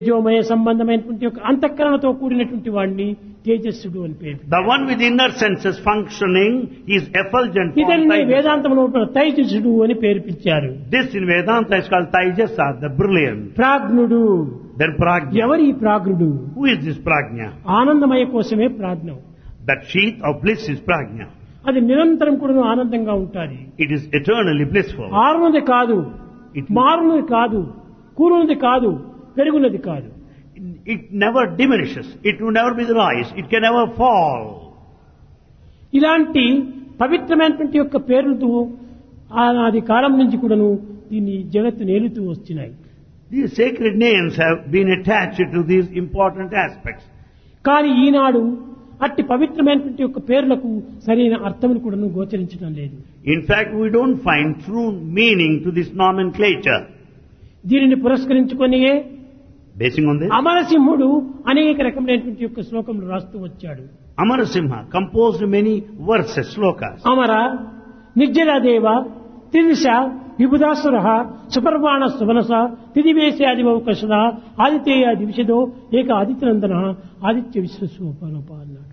తేజోమయ సంబంధమైనటువంటి ఒక అంతఃకరణతో కూడినటువంటి వాడిని తేజస్సుడు అని పేరు The one with inner senses functioning is effulgent. form ఇతన్ని Tejas. వేదాంతంలో తైజసుడు అని పేరు పిలిచారు This in Vedanta is called Taijasa, the brilliant. ప్రాజ్ఞుడు Then Prajna. ఎవరి ఈ ప్రాజ్ఞుడు Who is this Prajna? ఆనందమయ కోసమే ప్రాజ్ఞం That sheath of bliss is Prajna. అది నిరంతరం కూడా ఆనందంగా ఉంటుంది It is eternally blissful. ఆరునది కాదు It, మారునది కాదు కూరునది కాదు పెరుగునది కాదు it never diminishes. It will never be the rise. It can never fall. ఇలాంటి పవిత్రమైనటువంటి యొక్క పేర్లతో ఆనాది కాలం నుంచి కూడాను దీన్ని జగత్తు నేలుతూ వస్తున్నాయి These sacred names have been attached to these important aspects. కానీ ఈనాడు అట్టి పవిత్రమైనటువంటి యొక్క పేర్లకు సరైన అర్థములు కూడాను గోచరించడం లేదు In fact, we don't find true meaning to this nomenclature. దీనిని పురస్కరించుకొనియే Basing on this, అమరసింహుడు అనేక రకమైనటువంటి యొక్క శ్లోకములు రాస్తూ వచ్చాడు Amarasimha composed many verses, slokas. అమర నిర్జరాదేవ త్రిదిశ విబుధాసుర సుపర్వాణ సువనస తిదివేశాది కషద ఆదిత్యేయ దివిషదో ఏక ఆదిత్యనందన ఆదిత్య విశ్వస్వరూప అన్నాడు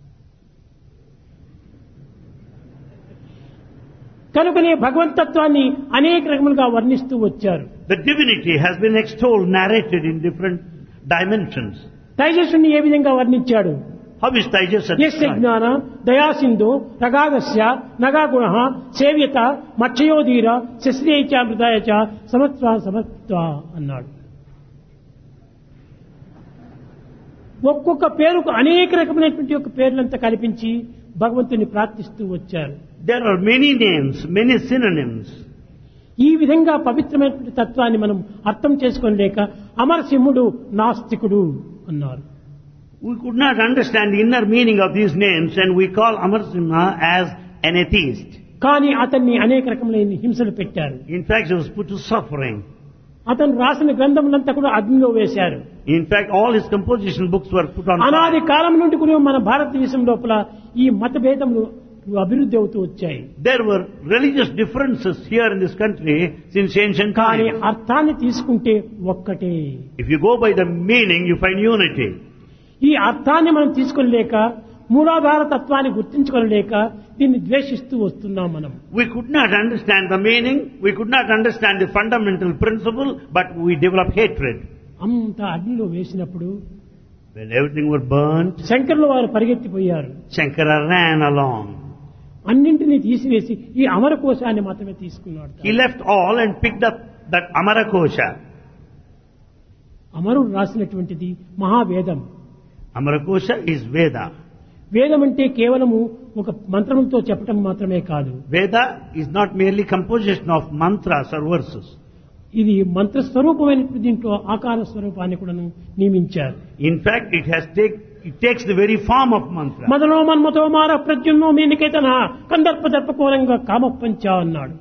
కనుకనే భగవంతత్వాన్ని అనేక రకములుగా వర్ణిస్తూ వచ్చారు The divinity has been extolled, narrated in different dimensions. తైజస్సుని ఏ విధంగా వర్ణించాడు How is Taijasa యస్య described? జ్ఞాన దయాసింధు రగాగస్య నగాగుణ సేవ్యత మత్స్యోధీర శశ్రేచ మృదాయ చ సమత్వ సమత్వ అన్నాడు ఒక్కొక్క పేరుకు అనేక రకమైనటువంటి యొక్క పేర్లంతా కల్పించి భగవంతుని ప్రార్థిస్తూ వచ్చారు There are many names, many synonyms. ఈ విధంగా పవిత్రమైనటువంటి తత్వాన్ని మనం అర్థం చేసుకోలేక అమరసింహుడు నాస్తికుడు అన్నారు We could not understand the inner meaning of these names and we call Amarsimha as an atheist. కానీ అతన్ని అనేక రకములైన హింసలు పెట్టారు In fact, he was put to suffering. అతను రాసిన గ్రంథములంతా కూడా అగ్నిలో వేశారు In fact, all his composition books were put on అనాది fire. కాలం నుండి కూడా మన భారతదేశం లోపల ఈ మతభేదములు అభివృద్ధి అవుతూ వచ్చాయి There were religious differences here in this country since ancient కానీ times. అర్థాన్ని తీసుకుంటే ఒక్కటే If you go by the meaning, you find unity. ఈ అర్థాన్ని మనం తీసుకొనలేక మూలాధార తత్వాన్ని గుర్తించుకోలేక దీన్ని ద్వేషిస్తూ వస్తున్నాం మనం We could not understand the meaning, we could not understand the fundamental principle, but we develop hatred. అంత అగ్నిలో వేసినప్పుడు When everything was burnt, శంకర్లు వారు పరిగెత్తిపోయారు Shankara ran along. అన్నింటినీ తీసివేసి ఈ అమర కోశాన్ని మాత్రమే తీసుకున్నాడు He left all and picked up that Amarakosha. అమరుడు రాసినటువంటిది మహావేదం Amarakosha is Veda. వేదం అంటే కేవలము ఒక మంత్రంతో చెప్పటం మాత్రమే కాదు Veda is not merely composition of mantras or verses. ఇది మంత్ర స్వరూపమైనటువంటి దీంట్లో ఆకార స్వరూపాన్ని కూడాను నియమించారు In fact, it has take, it takes the very form of mantra. మదనో మన్మతో మార ప్రద్యుమ్నో మీనికేతన కందర్ప దర్పకోరంగా కామపంచ అన్నాడు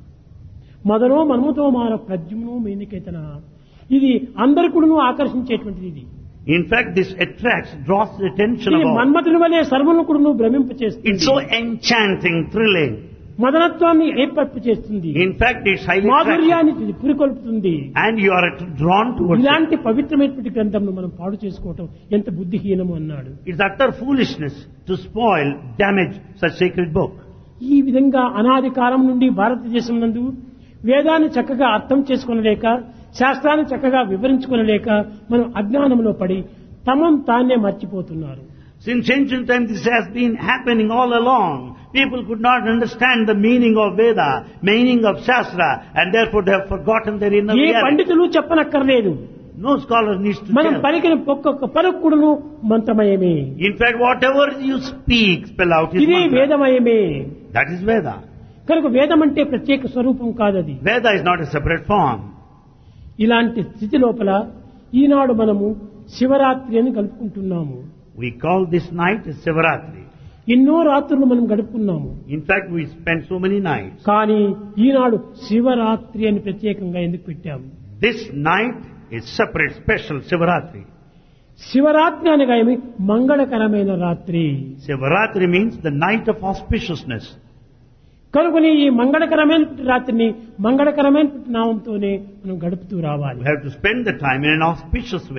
మదనో మన్మతో మార ప్రద్యుమ్నో మీనికేతన ఇది అందరు కూడాను ఆకర్షించేటువంటిది ఇది In fact, this attracts, draws the attention ఇది of all. మన్మతుని వలె సర్వను కూడాను భ్రమింపచేస్తుంది It's so enchanting, thrilling. మదనత్వాన్ని ఏర్పరపు చేస్తుంది In fact, it's highly attractive. మాధుర్యాన్ని ఇది పురికొల్పుతుంది And you are drawn towards it. ఇలాంటి పవిత్రమైనటువంటి గ్రంథంను మనం పాడు చేసుకోవటం ఎంత బుద్ధిహీనము అన్నాడు It's utter foolishness to spoil, damage such sacred book. ఈ విధంగా అనాది కాలం నుండి భారతదేశం నందు వేదాన్ని చక్కగా అర్థం చేసుకోనలేక శాస్త్రాన్ని చక్కగా వివరించుకోనలేక మనం అజ్ఞానంలో పడి తమం తాన్నే మర్చిపోతున్నారు Since ancient times, this has been happening all along. People could not understand the meaning of Veda, meaning of Shastra, and therefore they have forgotten their inner A reality. పండితులు చెప్పనక్కర్లేదు No scholar needs to మనం tell. పలికిన ఒక్కొక్క పలుకుడును మంత్రమయమే In fact, whatever you speak, spell out is ఇదే mantra. వేదమయమే That is Veda. కనుక వేదం అంటే ప్రత్యేక స్వరూపం కాదది Veda is not a separate form. ఇలాంటి స్థితి లోపల ఈనాడు మనము శివరాత్రి అని కలుపుకుంటున్నాము We call this night as Sivaratri. ఎన్నో రాత్రులు మనం గడుపుకున్నాము In fact, we spend so many nights. కానీ ఈనాడు శివరాత్రి అని ప్రత్యేకంగా ఎందుకు పెట్టాము This night is separate, special Sivaratri. Shivaratri అనగా ఏమి మంగళకరమైన రాత్రి Sivaratri means the night of auspiciousness. కనుకని ఈ మంగళకరమైన రాత్రిని మంగళకరమైన నామంతోనే మనం గడుపుతూ రావాలి We have to spend the time in an auspicious way.